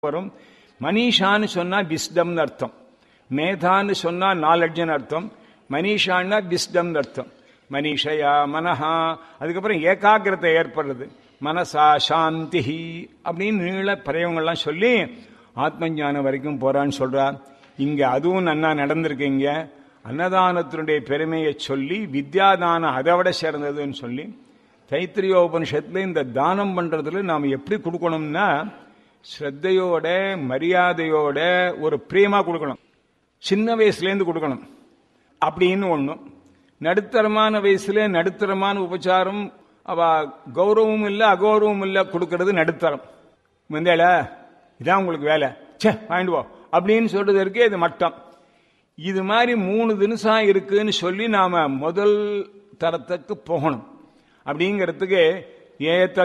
வரும் மனிஷான்னு சொன்னா விஸ்டம்னு அர்த்தம் மேதான்னு சொன்னா நாலெட்ஜ்னு அர்த்தம் மனிஷான்னா விஸ்டம்னு அர்த்தம் மனிஷயா மனஹா அதுக்கப்புறம் ஏகாகிரத்தை ஏற்படுறது மனசா சாந்தி அப்படின்னு நீள பிரயோகங்கள்லாம் சொல்லி ஆத்ம ஞானம் வரைக்கும் போறான்னு சொல்றா இங்க அதுவும் நன்னா நடந்திருக்கீங்க அன்னதானத்தினுடைய பெருமையை சொல்லி வித்யாதானம் அதை விட சேர்ந்ததுன்னு சொல்லி தைத்திரியோபனிஷத்துல இந்த தானம் பண்றதுல நாம் எப்படி கொடுக்கணும்னா ஸ்ரத்தையோட மரியாதையோட ஒரு பிரேமா கொடுக்கணும் சின்ன வயசுலேருந்து கொடுக்கணும் அப்படின்னு ஒன்றும் நடுத்தரமான வயசுல நடுத்தரமான உபச்சாரம் அவ கௌரவமும் இல்லை அகௌரவமும் இல்லை கொடுக்கறது நடுத்தரம் வந்தேல இதான் உங்களுக்கு வேலை சே வாங்கிட்டு போ அப்படின்னு சொல்றது இருக்கே இது மட்டம் இது மாதிரி மூணு தினசம் இருக்குன்னு சொல்லி நாம முதல் தரத்துக்கு போகணும் அப்படிங்கிறதுக்கு ஏத்த